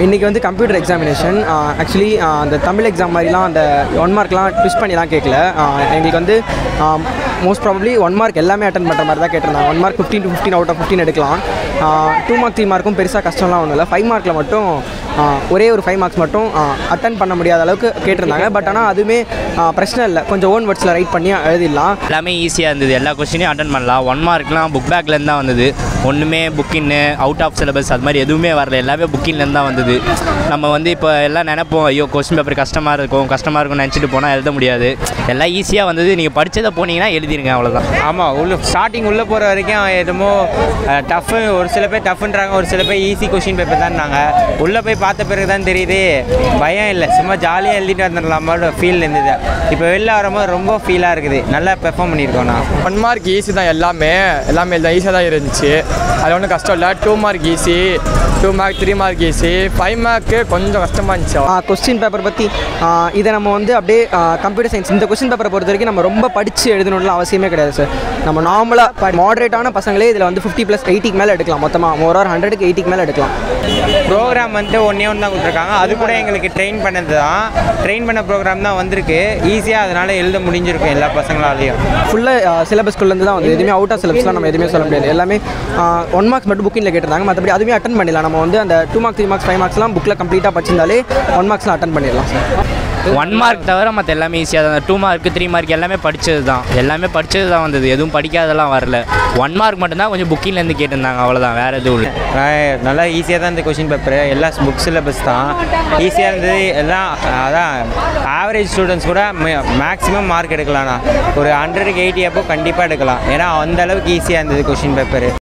இன்றைக்கி வந்து computer examination actually அந்த தமிழ் எக்ஸாம் மாதிரிலாம் அந்த ஒன் மார்க்லாம் ட்விஸ்ட் பண்ணிலாம் கேட்கல ஆஹ் எங்களுக்கு வந்து மோஸ்ட் ப்ராபப்ளி ஒன் மார்க் எல்லாமே அட்டன் பண்ணுற மாதிரி தான் கேட்டிருந்தாங்க one mark fifteen to fifteen out of fifteen எடுக்கலாம் டூ மார்க் த்ரீ மார்க்கும் பெருசாக கஷ்டம்லாம் ஒன்றும் இல்லை ஃபைவ் மார்க்கில் மட்டும் ஆஹ் ஒரே ஒரு ஃபைவ் மார்க்ஸ் மட்டும் அட்டன் பண்ண முடியாத அளவுக்கு கேட்டிருந்தாங்க பட் ஆனால் அதுவுமே ஆஹ் பிரச்சனை இல்லை கொஞ்சம் ஓன் வேர்ட்ஸில் ரைட் பண்ணி எழுதிடலாம் எல்லாமே ஈஸியாக இருந்தது எல்லா கொஸ்டினையும் அட்டன் பண்ணலாம் ஒன் மார்க்லாம் புக் பேக்லேருந்து தான் வந்தது ஒன்றுமே புக்கின்னு அவுட் ஆஃப் சிலபஸ் அது மாதிரி எதுவுமே வரல எல்லாமே புக்கின்லேருந்து தான் வந்தது நம்ம வந்து இப்போ எல்லாம் நினைப்போம் ஐயோ கொஸ்டின் பேப்பர் கஷ்டமாக இருக்கும் கஷ்டமாக இருக்கும்னு நினச்சிட்டு போனால் எழுத முடியாது எல்லாம் ஈஸியாக வந்தது நீங்கள் படித்ததை போனீங்கன்னா எழுதிருங்க அவ்வளோதான் ஆமாம் உள்ள ஸ்டார்டிங் உள்ளே போகிற வரைக்கும் என்னமோ டஃப்பு ஒரு சில பேர் டஃப்ன்றாங்க ஒரு சில பேர் ஈஸி கொஷின் பேப்பர் தான்னாங்க உள்ளே போய் பார்த்த பிறகு தான் தெரியுது பயம் இல்லை சும்மா ஜாலியாக எழுதிட்டு வந்துடலாமோட ஃபீல் இருந்தது இப்போ வெளில வரும்போது ரொம்ப ஃபீலாக இருக்குது நல்லா பெர்ஃபார்ம் பண்ணியிருக்கோம் நான் ஒன் மார்க் ஈஸி தான் எல்லாமே எல்லாமே தான் ஈஸியாக தான் இருந்துச்சு அது ஒன்றும் கஷ்டம் இல்லை two mark easy two mark three mark easy five mark கொஞ்சம் கஷ்டமாக இருந்துச்சு கொஸ்டின் பேப்பர் பற்றி இதை நம்ம வந்து அப்படியே கம்ப்யூட்டர் சயின்ஸ் இந்த கொஸ்டின் பேப்பரை பொறுத்த வரைக்கும் நம்ம ரொம்ப படித்து எழுதணும்னு அவசியமே கிடையாது சார் நம்ம நார்மலாக மாடரேட்டான பசங்களே இதில் வந்து ஃபிஃப்டி ப்ளஸ் எயிட்டிக்கு மேலே எடுக்கலாம் மொத்தமாக ஒரு ஆர் ஹண்ட்ரடுக்கு எயிட்டிக்கு மேலே எடுக்கலாம் ப்ரோக்ராம் வந்து ஒன்றே ஒன்று தான் கொடுத்துருக்காங்க அது கூட எங்களுக்கு ட்ரெயின் பண்ணது தான் ட்ரெயின் பண்ண ப்ரோக்ராம் தான் வந்திருக்கு ஈஸியாக அதனால் எழுத முடிஞ்சிருக்கும் எல்லா பசங்களாலேயும் ஃபுல்லாக சிலபஸ்க்குள்ளேருந்து தான் வந்து எதுவுமே அவுட் ஆஃப் சிலபஸ்லாம் நம்ம எதுவுமே சொல்ல முடியாது எல்லாமே ஒன் மார்க்ஸ் மட்டும் புக்கிங்கில் கேட்டிருந்தாங்க மற்றபடி அதுவுமே அட்டன் பண்ணிடலாம் நம்ம வந்து அந்த two marks three marks five மார்க்ஸ்லாம் புக்கில் கம்ப்ளீட்டாக படிச்சிருந்தாலே ஒன் மார்க்ஸ்லாம் அட்டன் பண்ணிடலாம் ஒன் மார்க் தவிர மற்ற எல்லாமே ஈஸியாக தான் டூ மார்க் த்ரீ மார்க் எல்லாமே படித்தது தான் எல்லாமே படித்தது தான் வந்தது எதுவும் படிக்காதெல்லாம் வரல ஒன் மார்க் மட்டும்தான் கொஞ்சம் புக்கிங்லேருந்து கேட்டிருந்தாங்க அவ்வளோதான் வேறு எதுவும் இல்லை ஆஹ் நல்லா ஈஸியாக தான் இந்த கொஷின் பேப்பர் எல்லா புக் சிலபஸ் தான் ஈஸியாக இருந்தது எல்லாம் அதான் ஆவரேஜ் ஸ்டூடெண்ட்ஸ் கூட மேக்ஸிமம் மார்க் எடுக்கலாம்ண்ணா ஒரு ஹண்ட்ரடுக்கு எயிட்டி அப்போ கண்டிப்பாக எடுக்கலாம் ஏன்னா அந்த அளவுக்கு ஈஸியாக இருந்தது கொஷின் பேப்பர்